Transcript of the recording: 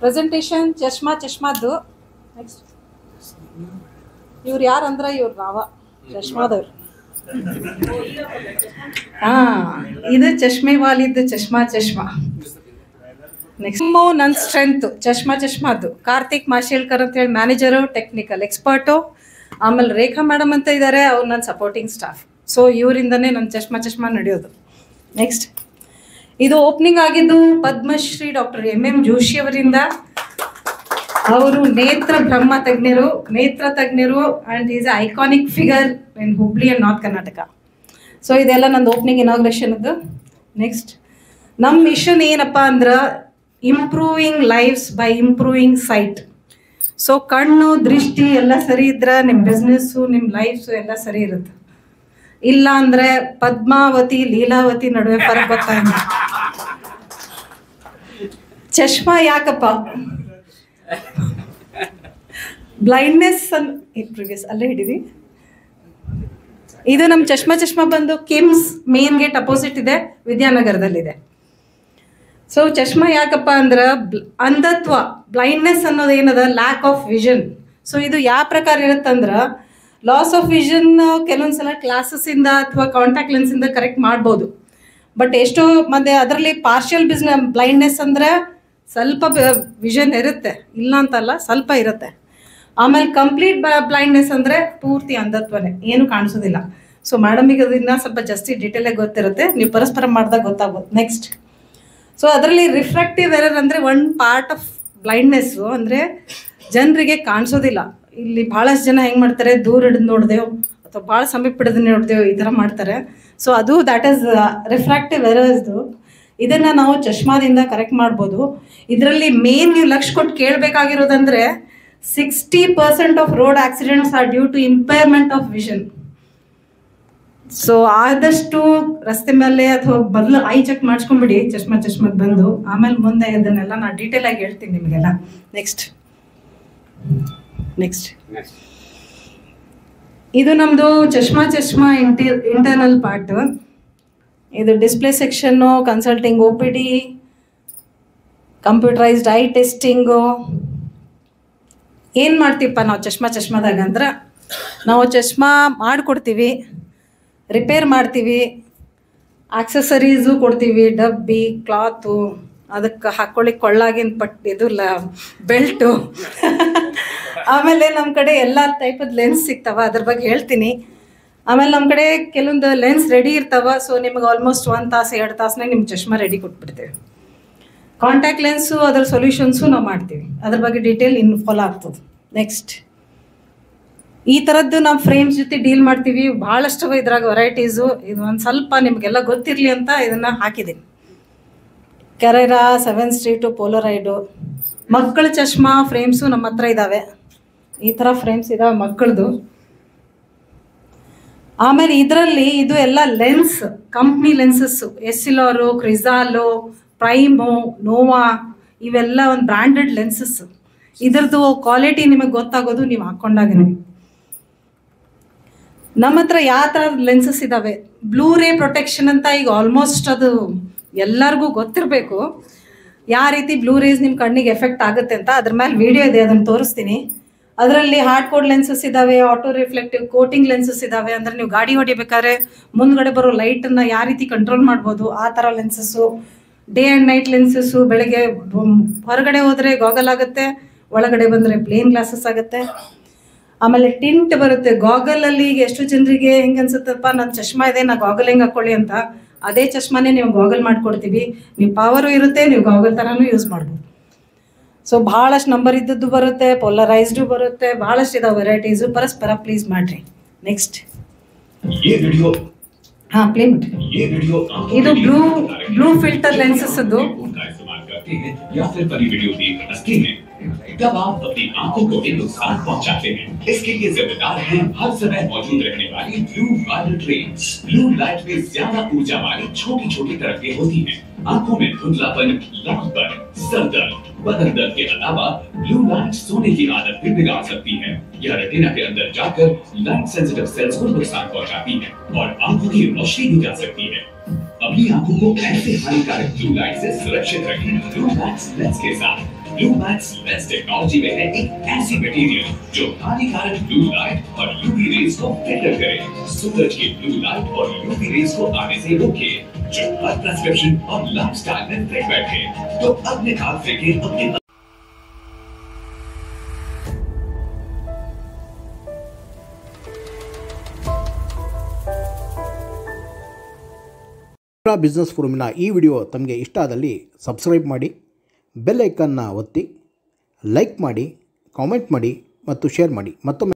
Presentation ಚಶ್ಮಾ ಚಶ್ಮಾದ್ದು next ಇವ್ರು ಯಾರಂದ್ರೆ ಇವ್ರು ನಾವ ಚಶ್ಮಾದವ್ರು ಹಾ ಇದು ಚಶ್ಮೆ ವಾಲಿದ್ದು ಚಶ್ಮಾ ಚಶ್ಮಾ ನೆಕ್ಸ್ಟ್ ನನ್ನ ಸ್ಟ್ರೆಂತ್ ಚಶ್ಮಾ ಚಶ್ಮಾದ್ದು ಕಾರ್ತಿಕ್ ಮಾಶೇಳ್ಕರ್ ಅಂತ ಹೇಳಿ ಮ್ಯಾನೇಜರು ಟೆಕ್ನಿಕಲ್ ಎಕ್ಸ್ಪರ್ಟು ಆಮೇಲೆ ರೇಖಾ ಮೇಡಮ್ ಅಂತ ಇದ್ದಾರೆ ಅವ್ರು ನನ್ನ ಸಪೋರ್ಟಿಂಗ್ ಸ್ಟಾಫ್ ಸೊ ಇವರಿಂದನೇ ನನ್ನ ಚಶ್ಮಾ ಚಶ್ಮಾ ನಡೆಯೋದು ನೆಕ್ಸ್ಟ್ ಇದು ಓಪನಿಂಗ್ ಆಗಿದ್ದು Padmashri doctor M M Joshi ಅವರಿಂದ ಅವರು ನೇತ್ರ ಬ್ರಹ್ಮ ತಜ್ಞರು ನೇತ್ರ ತಜ್ಞರು and is iconic figure in Hubli and north Karnataka so ಇದೆಲ್ಲ ನಂದು ಓಪನಿಂಗ್ ಇನಾಗ್ರೇಷನ್ದು ನೆಕ್ಸ್ಟ್ ನಮ್ಮ ಮಿಷನ್ ಏನಪ್ಪ ಅಂದ್ರೆ improving lives by improving sight so ಕಣ್ಣು ದೃಷ್ಟಿ ಎಲ್ಲ ಸರಿ ಇದ್ರೆ ನಿಮ್ಮ ಬಿಸ್ನೆಸ್ಸು ನಿಮ್ಮ ಲೈಫ್ಸು ಎಲ್ಲ ಸರಿ ಇರುತ್ತೆ ಇಲ್ಲ ಅಂದ್ರೆ ಪದ್ಮಾವತಿ ಲೀಲಾವತಿ ನಡುವೆ ಫರಕ್ ಗೊತ್ತಾಗ ಚಶ್ಮಾ ಯಾಕಪ್ಪ ಬ್ಲೈಂಡ್ನೆಸ್ ಅನ್ ಪ್ರಿವಿಯಸ್ ಅಲ್ಲೇ ಹಿಡೀರಿ ಇದು ನಮ್ಮ ಚಶ್ಮಾ ಚಶ್ಮಾ ಬಂದು ಕಿಮ್ಸ್ ಮೇನ್ ಗೇಟ್ ಅಪೋಸಿಟ್ ಇದೆ ವಿದ್ಯಾನಗರದಲ್ಲಿದೆ ಸೊ ಚಶ್ಮಾ ಯಾಕಪ್ಪ ಅಂದ್ರೆ ಬ್- ಅಂಧತ್ವ ಬ್ಲೈಂಡ್ನೆಸ್ ಅನ್ನೋದು ಏನದ ಲ್ಯಾಕ್ ಆಫ್ ವಿಷನ್ ಸೊ ಇದು ಯಾವ ಪ್ರಕಾರ ಇರುತ್ತಂದ್ರೆ ಲಾಸ್ ಆಫ್ ವಿಷನ್ ಕೆಲವೊಂದ್ಸಲ ಕ್ಲಾಸಸ್ ಇಂದ ಅಥವಾ ಕಾಂಟ್ಯಾಕ್ಟ್ ಲೆನ್ಸ್ ಇಂದ ಕರೆಕ್ಟ್ ಮಾಡ್ಬೋದು ಬಟ್ ಎಷ್ಟೋ ಮತ್ತೆ ಅದರಲ್ಲಿ ಪಾರ್ಷಿಯಲ್ ಬಿಸ್ನೆಸ್ ಬ್ಲೈಂಡ್ನೆಸ್ ಅಂದ್ರೆ ಸ್ವಲ್ಪ ವಿಷನ್ ಇರುತ್ತೆ ಇಲ್ಲ ಅಂತಲ್ಲ ಸ್ವಲ್ಪ ಇರುತ್ತೆ ಆಮೇಲೆ ಕಂಪ್ಲೀಟ್ ಬ್ಲೈಂಡ್ನೆಸ್ ಅಂದ್ರೆ ಪೂರ್ತಿ ಅಂಧತ್ವನೇ ಏನು ಕಾಣಿಸೋದಿಲ್ಲ ಸೊ ಮೇಡಮಿಗೆ ಅದನ್ನ ಸ್ವಲ್ಪ ಜಾಸ್ತಿ ಡೀಟೇಲಾಗಿ ಗೊತ್ತಿರುತ್ತೆ ನೀವು ಪರಸ್ಪರ ಮಾಡಿದಾಗ ಗೊತ್ತಾಗ್ಬೋದು ನೆಕ್ಸ್ಟ್ ಸೊ ಅದರಲ್ಲಿ ರಿಫ್ರಾಕ್ಟಿವ್ ಎರರ್ ಅಂದರೆ ಒನ್ ಪಾರ್ಟ್ ಆಫ್ ಬ್ಲೈಂಡ್ನೆಸ್ಸು ಅಂದರೆ ಜನರಿಗೆ ಕಾಣಿಸೋದಿಲ್ಲ ಇಲ್ಲಿ ಭಾಳಷ್ಟು ಜನ ಹೆಂಗೆ ಮಾಡ್ತಾರೆ ದೂರ ಹಿಡಿದು ನೋಡ್ದೇವು ಅಥವಾ ಭಾಳ ಸಮೀಪ ಹಿಡಿದು ನೋಡ್ದೇವು ಈ ಥರ ಮಾಡ್ತಾರೆ ಸೊ ಅದು ದ್ಯಾಟ್ ಈಸ್ ರಿಫ್ರಾಕ್ಟಿವ್ ಎರರ್ಸ್ದು ಇದನ್ನು ನಾವು ಚಶ್ಮಾದಿಂದ ಕರೆಕ್ಟ್ ಮಾಡ್ಬೋದು ಇದರಲ್ಲಿ ಮೇನ್ ನೀವು ಲಕ್ಷ ಕೊಟ್ಟು ಕೇಳಬೇಕಾಗಿರೋದಂದ್ರೆ sixty percent of road accidents are due to impairment of vision so ಆದಷ್ಟು ರಸ್ತೆ ಮೇಲೆ ಅಥವಾ ಮೊದಲು ಐ ಚೆಕ್ ಮಾಡಿಸ್ಕೊಂಬಿಡಿ ಚಶ್ಮಾ ಚಶ್ಮಕ್ ಬಂದು ಆಮೇಲೆ ಮುಂದೆ ಇದನ್ನೆಲ್ಲ ನಾನು ಡೀಟೇಲ್ ಆಗಿ ಹೇಳ್ತೀನಿ ನಿಮಗೆಲ್ಲ ನೆಕ್ಸ್ಟ್ ನೆಕ್ಸ್ಟ್ ಇದು ನಮ್ಮದು ಚಶ್ಮಾ ಚಶ್ಮಾ ಇಂಟಿ ಇಂಟರ್ನಲ್ ಪಾರ್ಟ್ ಇದು display section consulting O P D computerized eye testing ಏನು ಮಾಡ್ತೀವಪ್ಪ ನಾವು ಚಶ್ಮಾ ಚಶ್ಮಾದಾಗ ಅಂದ್ರೆ ನಾವು ಚಶ್ಮಾ ಮಾಡಿಕೊಡ್ತೀವಿ ರಿಪೇರ್ ಮಾಡ್ತೀವಿ ಆಕ್ಸೆಸರೀಸು ಕೊಡ್ತೀವಿ ಡಬ್ಬಿ ಕ್ಲಾತು ಅದಕ್ಕೆ ಹಾಕ್ಕೊಳ್ಳಿಕ್ಕೆ ಕೊಳ್ಳಾಗಿನ ಪಟ್ ಇದು ಲ ಬೆಲ್ಟು ಆಮೇಲೆ ನಮ್ಮ ಕಡೆ ಎಲ್ಲ ಟೈಪದ ಲೆನ್ಸ್ ಸಿಗ್ತಾವ ಅದ್ರ ಬಗ್ಗೆ ಹೇಳ್ತೀನಿ ಆಮೇಲೆ ನಮ್ಮ ಕಡೆ ಕೆಲವೊಂದು ಲೆನ್ಸ್ ರೆಡಿ ಇರ್ತಾವ ಸೊ ನಿಮಗೆ ಆಲ್ಮೋಸ್ಟ್ ಒಂದು ತಾಸು ಎರಡು ತಾಸನಾಗ ನಿಮ್ಮ ಚಶ್ಮಾ ರೆಡಿ ಕೊಟ್ಬಿಡ್ತೇವೆ ಕಾಂಟ್ಯಾಕ್ಟ್ ಲೆನ್ಸು ಅದರ ಸೊಲ್ಯೂಷನ್ಸು ನಾವು ಮಾಡ್ತೀವಿ ಅದ್ರ ಬಗ್ಗೆ ಡೀಟೇಲ್ ಇನ್ನು ಫಾಲೋ ಆಗ್ತದೆ ನೆಕ್ಸ್ಟ್ ಈ ಥರದ್ದು ನಾವು ಫ್ರೇಮ್ಸ್ ಜೊತೆ ಡೀಲ್ ಮಾಡ್ತೀವಿ ಭಾಳಷ್ಟು ಇದ್ರಾಗ ವೆರೈಟೀಸು ಇದು ಒಂದು ಸ್ವಲ್ಪ ನಿಮಗೆಲ್ಲ ಗೊತ್ತಿರಲಿ ಅಂತ ಇದನ್ನು ಹಾಕಿದ್ದೀನಿ ಕೆರೆರಾ ಸೆವೆನ್ ಸ್ಟ್ರೀಟು ಪೋಲರೈಡು ಮಕ್ಕಳ ಚಶ್ಮಾ ಫ್ರೇಮ್ಸು ನಮ್ಮ ಹತ್ರ ಇದ್ದಾವೆ ಈ ಥರ ಫ್ರೇಮ್ಸ್ ಇದಾವೆ ಮಕ್ಕಳದು ಆಮೇಲೆ ಇದರಲ್ಲಿ ಇದು ಎಲ್ಲ lens company lenses Essilor Crizal Prime Nova ಇವೆಲ್ಲ ಒಂದು ಬ್ರ್ಯಾಂಡೆಡ್ ಲೆನ್ಸಸ್ ಇದ್ರದ್ದು ಕ್ವಾಲಿಟಿ ನಿಮಗೆ ಗೊತ್ತಾಗೋದು ನೀವು ಹಾಕ್ಕೊಂಡಾಗನೇ ನಮ್ಮ ಹತ್ರ ಯಾವ ಥರದ ಲೆನ್ಸಸ್ ಇದ್ದಾವೆ ಬ್ಲೂ ರೇ ಪ್ರೊಟೆಕ್ಷನ್ ಅಂತ ಈಗ ಆಲ್ಮೋಸ್ಟ್ ಅದು ಎಲ್ಲರಿಗೂ ಗೊತ್ತಿರಬೇಕು ಯಾವ ರೀತಿ ಬ್ಲೂ ರೇಸ್ ನಿಮ್ಮ ಕಣ್ಣಿಗೆ ಎಫೆಕ್ಟ್ ಆಗುತ್ತೆ ಅಂತ ಅದ್ರ ಮೇಲೆ ವಿಡಿಯೋ ಇದೆ ಅದನ್ನು ತೋರಿಸ್ತೀನಿ ಅದರಲ್ಲಿ ಹಾರ್ಡ್ ಕೋಡ್ ಲೆನ್ಸಸ್ ಇದ್ದಾವೆ ಆಟೋ ರಿಫ್ಲೆಕ್ಟಿವ್ ಕೋಟಿಂಗ್ ಲೆನ್ಸಸ್ ಇದ್ದಾವೆ ಅಂದರೆ ನೀವು ಗಾಡಿ ಹೊಡಿಬೇಕಾದ್ರೆ ಮುಂದ್ಗಡೆ ಬರೋ ಲೈಟನ್ನು ಯಾವ ರೀತಿ ಕಂಟ್ರೋಲ್ ಮಾಡ್ಬೋದು ಆ ಥರ lenses day and night lenses ಬೆಳಗ್ಗೆ ಬ- ಹೊರಗಡೆ ಹೋದರೆ ಗಾಗಲ್ ಆಗುತ್ತೆ ಒಳಗಡೆ ಬಂದರೆ ಪ್ಲೇನ್ ಗ್ಲಾಸಸ್ ಆಗುತ್ತೆ ಆಮೇಲೆ ಟಿಂಟ್ ಬರುತ್ತೆ ಗಾಗಲ್ ಅಲ್ಲಿ ಈಗ ಎಷ್ಟು ಜನರಿಗೆ ಹೆಂಗ್ ಅನ್ಸುತ್ತಪ್ಪ ನನ್ನ ಚಶ್ಮಾ ಇದೆ ನಾ ಗಾಗಲ್ ಹೆಂಗ್ ಹಾಕೊಳ್ಳಿ ಅಂತ ಅದೇ ಚಶ್ಮಾನೇ ನೀವು ಗಾಗಲ್ ಮಾಡ್ಕೊಡ್ತೀವಿ ನೀವು ಪವರು ಇರುತ್ತೆ ನೀವು ಗಾಗಲ್ ಥರನೂ ಯೂಸ್ ಮಾಡ್ಬೋದು ಸೊ ಭಾಳಷ್ಟು ನಂಬರ್ ಇದ್ದದ್ದು ಬರುತ್ತೆ ಪೊಲರೈಸ್ಡು ಬರುತ್ತೆ ಭಾಳಷ್ಟು ಇದಾವೆ ವೆರೈಟೀಸು ಪರಸ್ಪರ ಪ್ಲೀಸ್ ಮಾಡ್ರಿ ನೆಕ್ಸ್ಟ್ ये वीडियो ಹಾಂ ಪ್ಲೇ ಮಾಡಿ ये वीडियो आंखों ಇದು के लिए ब्लू हानिकारक है। ब्लू filter lenses से दो। फोन का इस्तेमाल करते हैं या फिर कभी वीडियो देख हंसते हैं तब आप अपनी आंखों को एक नुकसान पहुंचाते हैं इसके लिए जिम्मेदार है हर समय मौजूद रहने वाली blue violet rays blue light में ज्यादा ऊर्जा वाली छोटी छोटी तरंगें होती हैं आंखों में धुंधलापन लालपन सर दर्द बदन दर्द के अलावा ब्लू लाइट सोने की आदत भी बिगाड़ सकती है यह रेटिना के अंदर जाकर लाइट सेंसिटिव सेल्स को नुकसान पहुंचाती है और आंखों की रोशनी भी जा सकती है अपनी आंखों को ऐसे हानिकारक ब्लू लाइट से सुरक्षित रखें ब्लू लाइट लेंस के साथ ब्लू मैक्स लेस टेक्नोलॉजी में है एक ऐसी मटेरियल जो हानिकारक ब्लू लाइट और यूवी रेज को फिल्टर करे सूरज की ब्लू लाइट और यूवी रेज को आने से रोके जो हर प्रेस्क्रिप्शन और लाइफस्टाइल में फिट बैठे तो अब निकाल फेंके अपने ಪುರಾ ಬಿಸ್ನೆಸ್ ಫೋರಮಿನ ಈ ವಿಡಿಯೋ ತಮಗೆ ಇಷ್ಟ ಆದಲ್ಲಿ ಸಬ್ಸ್ಕ್ರೈಬ್ ಮಾಡಿ ಬೆಲ್ ಐಕನ್ನ ಒತ್ತಿ ಲೈಕ್ ಮಾಡಿ ಕಾಮೆಂಟ್ ಮಾಡಿ ಮತ್ತು ಶೇರ್ ಮಾಡಿ ಮತ್ತೊಮ್ಮೆ